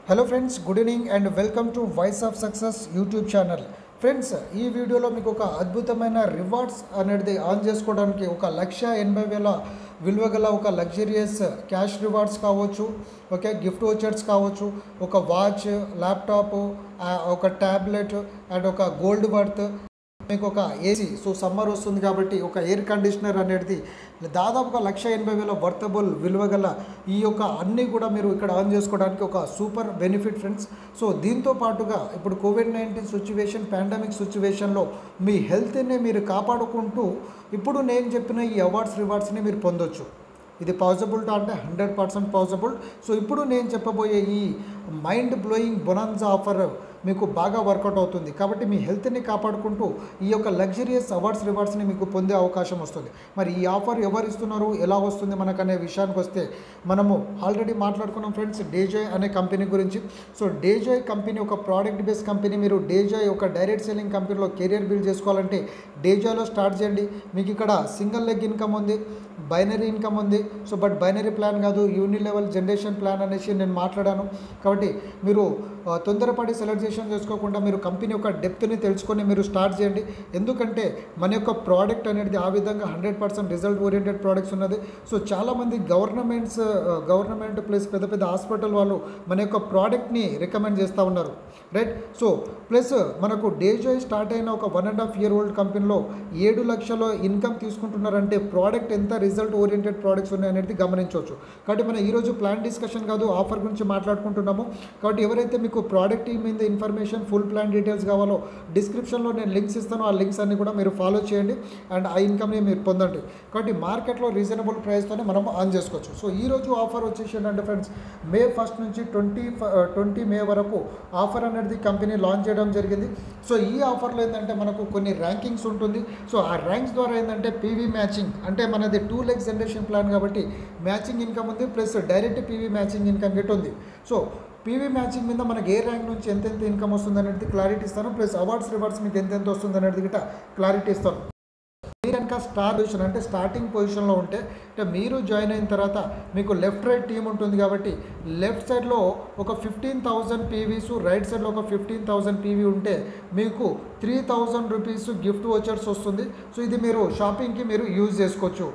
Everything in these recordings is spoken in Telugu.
hello friends good evening and welcome to voice of success YouTube channel friends ఈ వీడియోలో మీకు ఒక అద్భుతమైన రివార్డ్స్ అనేది ఆన్ చేసుకోవడానికి ఒక లక్ష ఎనభై వేల విలువ గల ఒక లగ్జరియస్ క్యాష్ రివార్డ్స్ కావచ్చు ఓకే గిఫ్ట్ వోచర్స్ కావచ్చు ఒక వాచ్ ల్యాప్టాప్ ఒక ట్యాబ్లెట్ అండ్ ఒక గోల్డ్ వర్త్ మీకు ఒక ఏసీ సో సమ్మర్ వస్తుంది కాబట్టి ఒక ఎయిర్ కండిషనర్ అనేది దాదాపుగా లక్ష ఎనభై వేల వర్తబుల్ విలువ గల ఈ యొక్క అన్నీ కూడా మీరు ఇక్కడ ఆన్ చేసుకోవడానికి ఒక సూపర్ బెనిఫిట్ ఫ్రెండ్స్ సో దీంతో పాటుగా ఇప్పుడు కోవిడ్ నైన్టీన్ సిచ్యువేషన్ పాండమిక్ సిచ్యువేషన్లో మీ హెల్త్ని మీరు కాపాడుకుంటూ ఇప్పుడు నేను చెప్పిన ఈ అవార్డ్స్ రివార్డ్స్ని మీరు పొందొచ్చు ఇది పాసిబుల్ అంటే హండ్రెడ్ పర్సెంట్ పాసిబుల్ సో ఇప్పుడు నేను చెప్పబోయే ఈ మైండ్ బ్లోయింగ్ బొనాన్జా ఆఫర్ మీకు బాగా వర్కౌట్ అవుతుంది కాబట్టి మీ హెల్త్ని కాపాడుకుంటూ ఈ యొక్క లగ్జరియస్ అవార్డ్స్ రివార్డ్స్ని మీకు పొందే అవకాశం వస్తుంది మరి ఈ ఆఫర్ ఎవరు ఇస్తున్నారు ఎలా వస్తుంది మనకు అనే విషయానికి వస్తే మనము ఆల్రెడీ మాట్లాడుకున్నాం ఫ్రెండ్స్ డేజాయ్ అనే కంపెనీ గురించి సో డేజాయ్ కంపెనీ ఒక ప్రోడక్ట్ బేస్డ్ కంపెనీ మీరు డేజాయ్ ఒక డైరెక్ట్ సెల్లింగ్ కంపెనీలో కెరియర్ బిల్డ్ చేసుకోవాలంటే డేజాయ్లో స్టార్ట్ చేయండి మీకు ఇక్కడ సింగిల్ లెగ్ ఇన్కమ్ ఉంది బైనరీ ఇన్కమ్ ఉంది సో బట్ బైనరీ ప్లాన్ కాదు యూని లెవెల్ జనరేషన్ ప్లాన్ అనేసి నేను మాట్లాడాను కాబట్టి మీరు ఆ, తొందరపడి సెలెక్షన్ చేసుకోకుండా మీరు కంపెనీ యొక్క డెప్త్ని తెలుసుకొని మీరు స్టార్ట్ చేయండి ఎందుకంటే మన యొక్క ప్రోడక్ట్ అనేది ఆ విధంగా hundred percent result oriented products ఉన్నది సో చాలామంది గవర్నమెంట్స్ గవర్నమెంట్ ప్లస్ పెద్ద పెద్ద హాస్పిటల్ వాళ్ళు మన యొక్క ప్రోడక్ట్ని రికమెండ్ చేస్తూ ఉన్నారు రైట్ సో ప్లస్ మనకు డేజాయ్ స్టార్ట్ అయిన ఒక one and half year old కంపెనీలో ఏడు లక్షల ఇన్కమ్ తీసుకుంటున్నారంటే ప్రోడక్ట్ ఎంత రిజల్ట్ ఓరియంటెడ్ ప్రోడక్ట్స్ ఉన్నాయనేది గమనించవచ్చు కాబట్టి మనం ఈరోజు ప్లాన్ డిస్కషన్ కాదు ఆఫర్ గురించి మాట్లాడుకుంటున్నాము కాబట్టి ఎవరైతే మీకు ప్రోడక్ట్ మీద ఇన్ఫర్మేషన్ ఫుల్ ప్లాన్ డీటెయిల్స్ కావాలో డిస్క్రిప్షన్లో నేను లింక్స్ ఇస్తాను ఆ లింక్స్ అన్ని కూడా మీరు ఫాలో చేయండి అండ్ ఆ ఇన్కమ్ని మీరు పొందండి కాబట్టి మార్కెట్లో రీజనబుల్ ప్రైస్తోనే మనం ఆన్ చేసుకోవచ్చు సో ఈ రోజు ఆఫర్ వచ్చేసి ఏంటంటే ఫ్రెండ్స్ మే ఫస్ట్ నుంచి ట్వంటీ ట్వంటీ మే వరకు ఆఫర్ అనేది కంపెనీ లాంచ్ చేయడం జరిగింది సో ఈ ఆఫర్లో ఏంటంటే మనకు కొన్ని ర్యాంకింగ్స్ ఉంటుంది సో ఆ ర్యాంక్స్ ద్వారా ఏంటంటే పీవీ మ్యాచింగ్ అంటే మనది టూ లెగ్స్ జనరేషన్ ప్లాన్ కాబట్టి మ్యాచింగ్ ఇన్కమ్ ఉంది plus direct PV matching income గిట్ ఉంది సో పీవీ మ్యాచింగ్ మీద మనకి ఏ ర్యాంక్ నుంచి ఎంతెంత ఇన్కమ్ వస్తుంది అనేది క్లారిటీ ఇస్తాను ప్లస్ అవార్డ్స్ రివార్డ్స్ మీకు ఎంతెంత వస్తుంది అనేది గిట్ట క్లారిటీ ఇస్తాను మీరు కనుక స్టార్ పొజిషన్ అంటే స్టార్టింగ్ పొజిషన్లో ఉంటే అంటే మీరు జాయిన్ అయిన తర్వాత మీకు లెఫ్ట్ రైట్ టీం ఉంటుంది కాబట్టి లెఫ్ట్ సైడ్లో ఒక ఫిఫ్టీన్ థౌజండ్ పీవీస్ రైట్ సైడ్లో ఒక ఫిఫ్టీన్ థౌజండ్ పీవీ ఉంటే మీకు three thousand rupees gift vouchers వస్తుంది సో ఇది మీరు షాపింగ్కి మీరు యూజ్ చేసుకోవచ్చు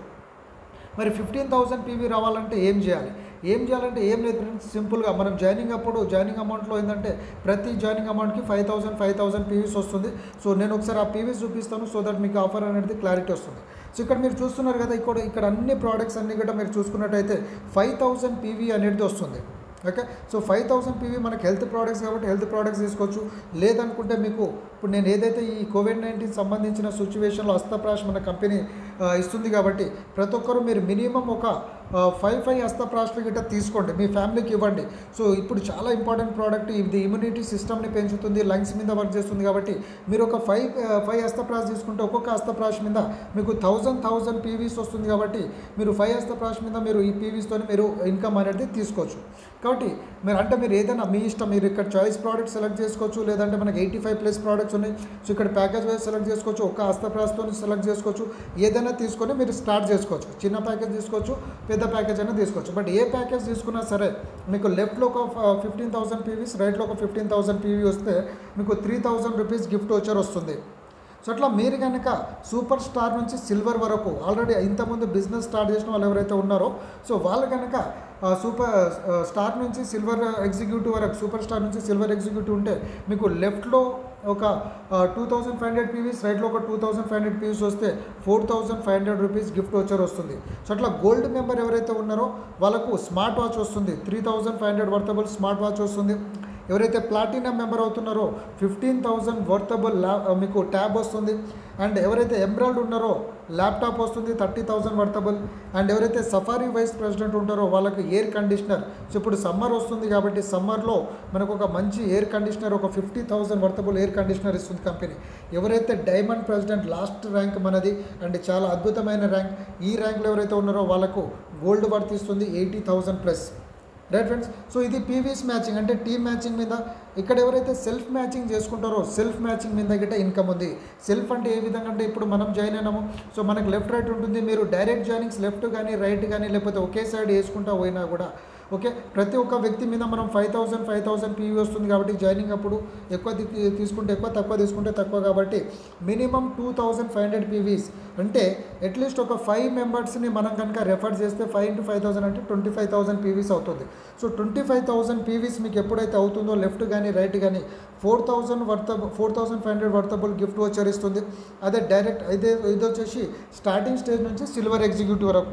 మరి ఫిఫ్టీన్ థౌసండ్ పీవీ రావాలంటే ఏం చేయాలి ఏం చేయాలంటే ఏం లేదు ఫ్రెండ్స్ సింపుల్గా మనం జాయినింగ్ అప్పుడు జాయినింగ్ అమౌంట్లో ఏంటంటే ప్రతి జాయినింగ్ అమౌంట్కి five thousand five thousand PVs వస్తుంది సో నేను ఒకసారి ఆ పీవీస్ చూపిస్తాను సో దట్ మీకు ఆఫర్ అనేది క్లారిటీ వస్తుంది సో ఇక్కడ మీరు చూస్తున్నారు కదా ఇక్కడ ఇక్కడ అన్ని ప్రోడక్ట్స్ అన్ని కూడా మీరు చూసుకున్నట్టయితే ఫైవ్ థౌసండ్ పీవీ అనేది వస్తుంది okay so five thousand PV మనకి హెల్త్ ప్రోడక్ట్స్ కాబట్టి హెల్త్ ప్రోడక్ట్స్ తీసుకోవచ్చు లేదనుకుంటే మీకు ఇప్పుడు నేను ఏదైతే ఈ కోవిడ్ నైన్టీన్ సంబంధించిన సిచ్యువేషన్లో హస్తప్రాష్ మన కంపెనీ ఆ, ఇస్తుంది కాబట్టి ప్రతి ఒక్కరు మీరు మినిమం ఒక ఫైవ్ ఫైవ్ హస్తప్రాష్లు గిట్ట తీసుకోండి మీ ఫ్యామిలీకి ఇవ్వండి సో ఇప్పుడు చాలా ఇంపార్టెంట్ ప్రోడక్ట్ ఇది ఇమ్యూనిటీ సిస్టమ్ని పెంచుతుంది లంగ్స్ మీద వర్క్ చేస్తుంది కాబట్టి మీరు ఒక ఫైవ్ ఫైవ్ హస్తప్రాష్ తీసుకుంటే ఒక్కొక్క హస్తప్రాష్ మీద మీకు థౌజండ్ థౌజండ్ పీవీస్ వస్తుంది కాబట్టి మీరు ఫైవ్ హస్తప్రాష్ మీద మీరు ఈ పీవీస్తో మీరు ఇన్కమ్ అనేది తీసుకోవచ్చు కాబట్టి మీరు అంటే మీరు ఏదైనా మీ ఇష్టం మీరు ఇక్కడ చాయిస్ ప్రోడక్ట్ సెలెక్ట్ చేసుకోవచ్చు లేదంటే మనకి ఎయిటీ ఫైవ్ ప్లస్ ప్రోడక్ట్స్ ఉన్నాయి సో ఇక్కడ ప్యాకేజ్ వైజ్ సెలెక్ట్ చేసుకోవచ్చు ఒక్క హస్తప్రాస్తో సెలెక్ట్ చేసుకోవచ్చు ఏదైనా తీసుకొని మీరు స్టార్ట్ చేసుకోవచ్చు చిన్న ప్యాకేజ్ తీసుకోవచ్చు పెద్ద ప్యాకేజ్ అయినా తీసుకోవచ్చు బట్ ఏ ప్యాకేజ్ తీసుకున్నా సరే మీకు లెఫ్ట్లో ఒక ఫిఫ్టీన్ థౌసండ్ పీవీస్ రైట్లో ఒక ఫిఫ్టీన్ థౌసండ్ పీవీ వస్తే మీకు three thousand rupees gift voucher వస్తుంది సో అట్లా మీరు కనుక సూపర్ స్టార్ నుంచి సిల్వర్ వరకు ఆల్రెడీ ఇంతకుముందు బిజినెస్ స్టార్ట్ చేసిన వాళ్ళు ఎవరైతే ఉన్నారో సో వాళ్ళు కనుక ఆ, సూపర్ ఆ, స్టార్ నుంచి సిల్వర్ ఎగ్జిక్యూటివ్ వరకు సూపర్ స్టార్ నుంచి సిల్వర్ ఎగ్జిక్యూటివ్ ఉంటే మీకు లెఫ్ట్లో ఒక two thousand five hundred PVs రైట్లో ఒక two thousand five hundred PVs వస్తే four thousand five hundred rupees gift voucher వస్తుంది సో అట్లా గోల్డ్ మెంబర్ ఎవరైతే ఉన్నారో వాళ్ళకు స్మార్ట్ వాచ్ వస్తుంది three thousand five hundred worthable smart watch వస్తుంది ఎవరైతే ప్లాటినం మెంబర్ అవుతున్నారో ఫిఫ్టీన్ థౌజండ్ వర్తబుల్ ల్యా మీకు ట్యాబ్ వస్తుంది అండ్ ఎవరైతే ఎంబ్రాయిడ్ ఉన్నారో ల్యాప్టాప్ వస్తుంది థర్టీ థౌజండ్ వర్తబుల్ అండ్ ఎవరైతే సఫారీ వైస్ ప్రెసిడెంట్ ఉంటారో వాళ్ళకి ఎయిర్ కండిషనర్ సో ఇప్పుడు సమ్మర్ వస్తుంది కాబట్టి సమ్మర్లో మనకు ఒక మంచి ఎయిర్ కండిషనర్ ఒక fifty thousand worthable air conditioner ఇస్తుంది కంపెనీ ఎవరైతే డైమండ్ ప్రెసిడెంట్ లాస్ట్ ర్యాంక్ మనది అండ్ చాలా అద్భుతమైన ర్యాంక్ ఈ ర్యాంక్లో ఎవరైతే ఉన్నారో వాళ్ళకు గోల్డ్ వర్త్ ఇస్తుంది eighty thousand plus right friends so ఇది పీవీఎస్ మ్యాచింగ్ అంటే టీమ్ మ్యాచింగ్ మీద ఇక్కడ ఎవరైతే సెల్ఫ్ మ్యాచింగ్ చేసుకుంటారో సెల్ఫ్ మ్యాచింగ్ మీద గిట్ట ఇన్కమ్ ఉంది సెల్ఫ్ అంటే ఏ విధంగా అంటే ఇప్పుడు మనం జాయిన్ అయినాము సో మనకు లెఫ్ట్ రైట్ ఉంటుంది మీరు డైరెక్ట్ జాయినింగ్స్ లెఫ్ట్ కానీ రైట్ కానీ లేకపోతే ఒకే సైడ్ వేసుకుంటా పోయినా కూడా ఓకే ప్రతి ఒక్క వ్యక్తి మీద మనం five thousand five thousand PV వస్తుంది కాబట్టి జాయినింగ్ అప్పుడు ఎక్కువ తీ- తీసుకుంటే ఎక్కువ తక్కువ తీసుకుంటే తక్కువ కాబట్టి minimum two thousand five hundred PVs అంటే అట్లీస్ట్ ఒక ఫైవ్ మెంబర్స్ని మనం కనుక రెఫర్ చేస్తే ఫైవ్ ఇంటూ ఫైవ్ థౌసండ్ అంటే ట్వంటీ ఫైవ్ థౌసండ్ పీవీస్ అవుతుంది so twenty five thousand PVs మీకు ఎప్పుడైతే అవుతుందో లెఫ్ట్ కానీ రైట్ కానీ four thousand worth four thousand five hundred worthable gift voucher ఇస్తుంది అదే డైరెక్ట్ అయితే ఇది వచ్చేసి స్టార్టింగ్ స్టేజ్ నుంచి సిల్వర్ ఎగ్జిక్యూటివ్ వరకు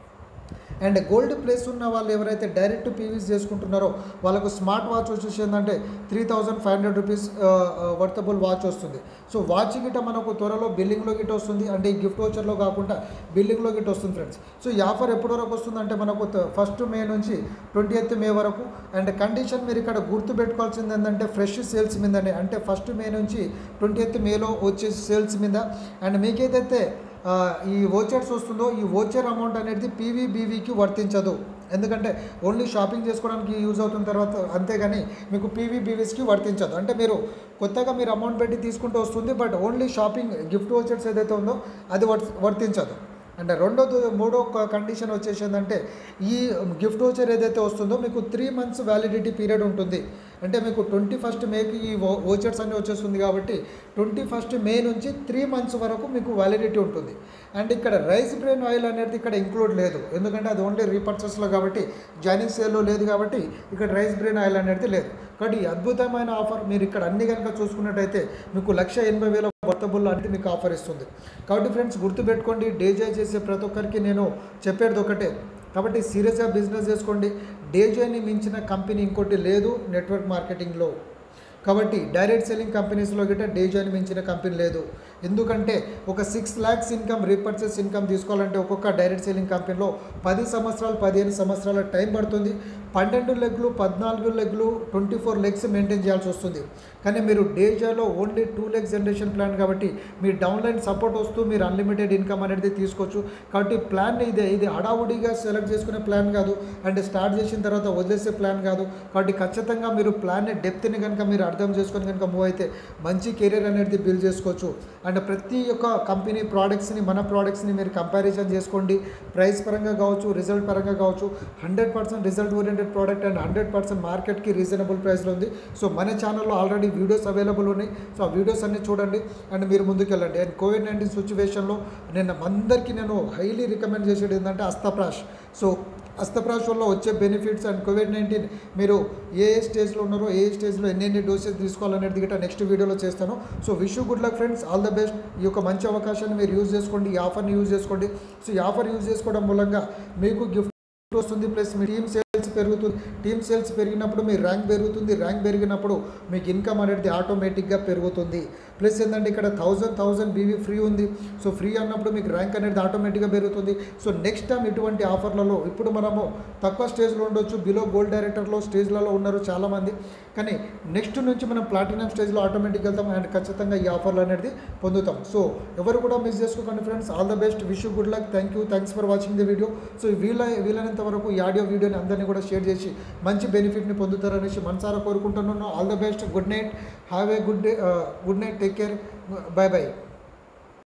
అండ్ గోల్డ్ ప్లేస్ ఉన్న వాళ్ళు ఎవరైతే డైరెక్ట్ పీవీస్ చేసుకుంటున్నారో వాళ్ళకు స్మార్ట్ వాచ్ వచ్చేసి ఏంటంటే three thousand five hundred rupees worthable watch వస్తుంది సో వాచ్ గిట మనకు త్వరలో బిల్లింగ్లో గిట వస్తుంది అంటే ఈ గిఫ్ట్ వచ్చర్లో కాకుండా బిల్లింగ్లో గిట వస్తుంది ఫ్రెండ్స్ సో ఈ ఆఫర్ ఎప్పటి వరకు వస్తుంది అంటే మనకు ఫస్ట్ మే నుంచి ట్వంటీ ఎయిత్ మే వరకు అండ్ కండిషన్ మీరు ఇక్కడ గుర్తు పెట్టుకోవాల్సింది ఏంటంటే ఫ్రెష్ సేల్స్ మీదనే అంటే ఫస్ట్ మే నుంచి ట్వంటీ ఎయిత్ మేలో వచ్చే సేల్స్ మీద అండ్ మీకేదైతే ఆ, ఈ ఓచర్స్ వస్తుందో ఈ ఓచర్ అమౌంట్ అనేది పీవీబీవీకి వర్తించదు ఎందుకంటే ఓన్లీ షాపింగ్ చేసుకోవడానికి యూజ్ అవుతున్న తర్వాత అంతేగాని మీకు పీవీబీవీస్కి వర్తించదు అంటే మీరు కొత్తగా మీరు అమౌంట్ పెట్టి తీసుకుంటూ వస్తుంది but only shopping gift vouchers ఏదైతే ఉందో అది వర్తి వర్తించదు అంటే రెండోది మూడో కండిషన్ వచ్చేసి ఏంటంటే ఈ గిఫ్ట్ ఓచర్ ఏదైతే వస్తుందో మీకు త్రీ మంత్స్ వ్యాలిడిటీ పీరియడ్ ఉంటుంది అంటే మీకు ట్వంటీ ఫస్ట్ మేకి ఈ ఓచర్స్ అన్నీ వచ్చేస్తుంది కాబట్టి ట్వంటీ ఫస్ట్ మే నుంచి త్రీ మంత్స్ వరకు మీకు వ్యాలిడిటీ ఉంటుంది అండ్ ఇక్కడ రైస్ బ్రెయిన్ ఆయిల్ అనేది ఇక్కడ ఇంక్లూడ్ లేదు ఎందుకంటే అది ఓన్లీ రీపర్చేస్లో కాబట్టి జాయినింగ్ సేల్లో లేదు కాబట్టి ఇక్కడ రైస్ బ్రెయిన్ ఆయిల్ అనేది లేదు కాబట్టి ఈ అద్భుతమైన ఆఫర్ మీరు ఇక్కడ అన్ని కనుక చూసుకున్నట్టయితే మీకు లక్ష ఎనభై వేల వర్తబుల్ అనేది మీకు ఆఫర్ ఇస్తుంది కాబట్టి ఫ్రెండ్స్ గుర్తుపెట్టుకోండి డేజాయ్ చేసే ప్రతి ఒక్కరికి నేను చెప్పేది ఒకటే కాబట్టి సీరియస్గా బిజినెస్ చేసుకోండి డేజాయ్ని మించిన కంపెనీ ఇంకోటి లేదు నెట్వర్క్ మార్కెటింగ్లో కాబట్టి డైరెక్ట్ సెల్లింగ్ కంపెనీస్లో గిట్ట డేజాని మించిన కంపెనీ లేదు ఎందుకంటే ఒక six lakhs income repurchase income తీసుకోవాలంటే ఒక్కొక్క డైరెక్ట్ సెల్లింగ్ కంపెనీలో పది సంవత్సరాలు పదిహేను సంవత్సరాల టైం పడుతుంది పన్నెండు లెగ్లు పద్నాలుగు లెగ్లు ట్వంటీ ఫోర్ లెగ్స్ మెయింటైన్ చేయాల్సి వస్తుంది కానీ మీరు డేజాలో only two leg generation plan కాబట్టి మీ డౌన్లైన్ సపోర్ట్ వస్తూ మీరు అన్లిమిటెడ్ ఇన్కమ్ అనేది తీసుకోవచ్చు కాబట్టి ప్లాన్ ఇదే ఇది హడావుడిగా సెలెక్ట్ చేసుకునే ప్లాన్ కాదు అండ్ స్టార్ట్ చేసిన తర్వాత వదిలేసే ప్లాన్ కాదు కాబట్టి ఖచ్చితంగా మీరు ప్లాన్ డెప్త్ని కనుక మీరు అర్థం చేసుకొని కనుక మూవ్ అయితే మంచి కెరీర్ అనేది బిల్డ్ చేసుకోవచ్చు అండ్ ప్రతి ఒక్క కంపెనీ ప్రోడక్ట్స్ని మన ప్రోడక్ట్స్ని మీరు కంపారిజన్ చేసుకోండి ప్రైస్ పరంగా కావచ్చు రిజల్ట్ పరంగా కావచ్చు hundred percent result oriented product and hundred percent మార్కెట్కి రీజనబుల్ ప్రైస్లో ఉంది సో మన ఛానల్లో ఆల్రెడీ వీడియోస్ అవైలబుల్ ఉన్నాయి సో ఆ వీడియోస్ అన్ని చూడండి అండ్ మీరు ముందుకు వెళ్ళండి అండ్ కోవిడ్ నైన్టీన్ సిచ్యువేషన్లో నేను అందరికీ నేను హైలీ రికమెండ్ చేసేది ఏంటంటే అస్తప్రాష్ సో అస్తప్రాష్ వల్ల వచ్చే బెనిఫిట్స్ అండ్ కోవిడ్ నైన్టీన్ మీరు ఏ ఏ స్టేజ్లో ఉన్నారో ఏ ఏ స్టేజ్లో ఎన్ని ఎన్ని డోసెస్ తీసుకోవాలనేది గిట్ట నెక్స్ట్ వీడియోలో చేస్తాను so wish good luck friends all the best ఈ యొక్క మంచి అవకాశాన్ని మీరు యూజ్ చేసుకోండి ఈ ఆఫర్ని యూజ్ చేసుకోండి సో ఈ ఆఫర్ యూజ్ చేసుకోవడం మూలంగా మీకు గిఫ్ట్ వస్తుంది ప్లస్ మీ టీమ్ సేల్స్ పెరుగుతుంది టీమ్ సేల్స్ పెరిగినప్పుడు మీ ర్యాంక్ పెరుగుతుంది ర్యాంక్ పెరిగినప్పుడు మీకు ఇన్కమ్ అనేది ఆటోమేటిక్గా పెరుగుతుంది ప్లస్ ఏంటంటే ఇక్కడ థౌజండ్ థౌజండ్ బీవీ ఫ్రీ ఉంది సో ఫ్రీ అన్నప్పుడు మీకు ర్యాంక్ అనేది ఆటోమేటిక్గా పెరుగుతుంది సో నెక్స్ట్ టైం ఇటువంటి ఆఫర్లలో ఇప్పుడు మనము తక్కువ స్టేజ్లో ఉండొచ్చు బిలో గోల్డ్ డైరెక్టర్లో స్టేజ్లలో ఉన్నారు చాలామంది కానీ నెక్స్ట్ నుంచి మనం ప్లాటినం స్టేజ్లో ఆటోమేటిక్గా వెళ్తాం అండ్ ఖచ్చితంగా ఈ ఆఫర్లు అనేది పొందుతాం సో ఎవరు కూడా మిస్ చేసుకోకండి friends all the best wish good luck thank you thanks for watching the video so వీళ్ళ వీలైనంత వరకు ఈ ఆడియో వీడియోని అందరినీ కూడా షేర్ చేసి మంచి బెనిఫిట్ని పొందుతారనేసి మనసారా కోరుకుంటున్నాను all the best good night have a good day good night take care bye by